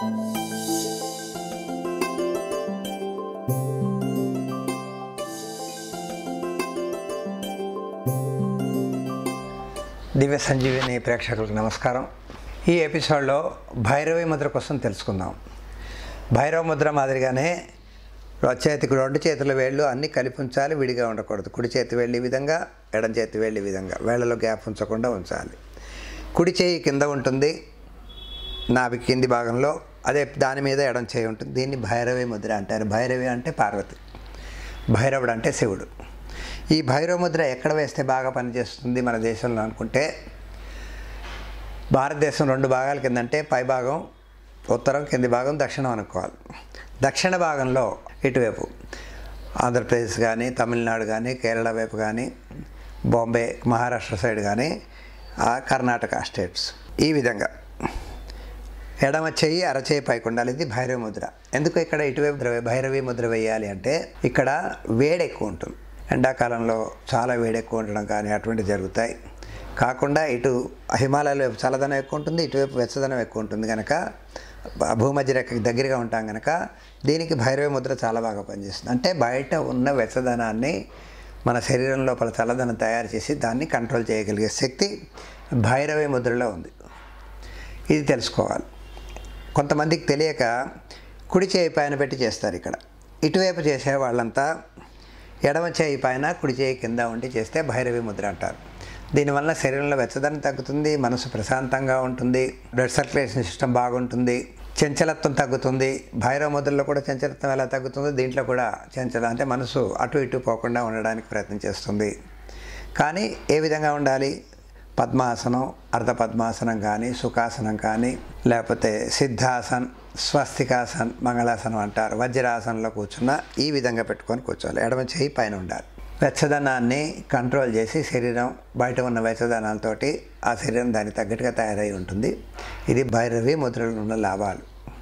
దివ్య సంజీవిని ప్రేక్షకులకు నమస్కారం ఈ ఎపిసోడ్లో భైరవి ముద్ర కోసం తెలుసుకుందాం భైరవ ముద్ర మాదిరిగానే చేతికి రెండు చేతుల వేళ్ళు అన్నీ కలిపి ఉంచాలి విడిగా ఉండకూడదు కుడి చేతి వేళ్ళు ఈ విధంగా ఎడం చేతి వేళ్ళు ఈ విధంగా వేళ్ళలో గ్యాప్ ఉంచకుండా ఉంచాలి కుడి చేయి కింద ఉంటుంది నాభి కింది భాగంలో అదే దాని మీద ఎడం చేయి ఉంటుంది దీన్ని భైరవి ముద్ర అంటారు భైరవి అంటే పార్వతి భైరవుడు అంటే శివుడు ఈ భైరవ ముద్ర ఎక్కడ వేస్తే బాగా పనిచేస్తుంది మన దేశంలో అనుకుంటే భారతదేశం రెండు భాగాల కింద అంటే పై భాగం ఉత్తరం కింది భాగం దక్షిణం అనుకోవాలి దక్షిణ భాగంలో ఇటువైపు ఆంధ్రప్రదేశ్ కానీ తమిళనాడు కానీ కేరళ వైపు కానీ బాంబే మహారాష్ట్ర సైడ్ కానీ ఆ కర్ణాటక స్టేట్స్ ఈ విధంగా ఎడమ చెయ్యి అరచేయి పైకి ఉండాలి ఇది భైరవి ముద్ర ఎందుకు ఇక్కడ ఇటువైపు ద్రవ భైరవి ముద్ర వేయాలి అంటే ఇక్కడ వేడి ఎక్కువ ఉంటుంది ఎండాకాలంలో చాలా వేడి ఎక్కువ ఉండడం కానీ అటువంటివి జరుగుతాయి కాకుండా ఇటు హిమాలయాల వైపు చల్లదనం ఎక్కువ ఉంటుంది ఇటువైపు వెచ్చదనం ఎక్కువ ఉంటుంది కనుక భూమధ్య రేఖకి దగ్గరగా ఉంటాం కనుక దీనికి భైరవి ముద్ర చాలా బాగా పనిచేస్తుంది అంటే బయట ఉన్న వెచ్చదనాన్ని మన శరీరం లోపల చల్లదనం తయారు చేసి దాన్ని కంట్రోల్ చేయగలిగే శక్తి భైరవి ముద్రలో ఉంది ఇది తెలుసుకోవాలి కొంతమందికి తెలియక కుడి చేయి పైన పెట్టి చేస్తారు ఇక్కడ ఇటువైపు చేసే వాళ్ళంతా ఎడమ చేయి పైన కుడి చేయి కింద ఉండి చేస్తే భైరవి ముద్ర అంటారు దీనివల్ల శరీరంలో వెచ్చదనం తగ్గుతుంది మనసు ప్రశాంతంగా ఉంటుంది బ్లడ్ సర్క్యులేషన్ సిస్టమ్ బాగుంటుంది చంచలత్వం తగ్గుతుంది భైరవ ముద్రలో కూడా చంచలత్వం ఎలా తగ్గుతుందో దీంట్లో కూడా చంచలం అంటే మనసు అటు ఇటు పోకుండా ఉండడానికి ప్రయత్నం చేస్తుంది కానీ ఏ విధంగా ఉండాలి పద్మాసనం అర్ధ పద్మాసనం కానీ సుఖాసనం కానీ లేకపోతే సిద్ధాసన్ స్వస్తికాసన్ మంగళాసనం అంటారు వజ్రాసనంలో కూర్చున్న ఈ విధంగా పెట్టుకొని కూర్చోవాలి ఎడమ చేయి పైన ఉండాలి వెచ్చదనాన్ని కంట్రోల్ చేసి శరీరం బయట ఉన్న వెచ్చదనాలతోటి ఆ శరీరం దానికి తగ్గట్టుగా తయారై ఉంటుంది ఇది భైరవి ముద్రలో ఉన్న లాభాలు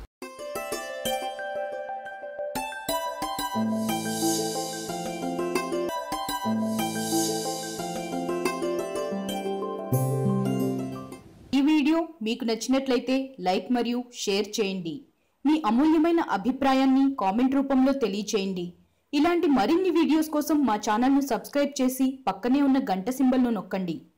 ఈ వీడియో మీకు నచ్చినట్లయితే లైక్ మరియు షేర్ చేయండి మీ అమూల్యమైన అభిప్రాయాన్ని కామెంట్ రూపంలో తెలియచేయండి ఇలాంటి మరిన్ని వీడియోస్ కోసం మా ఛానల్ను సబ్స్క్రైబ్ చేసి పక్కనే ఉన్న గంట సింబల్ను నొక్కండి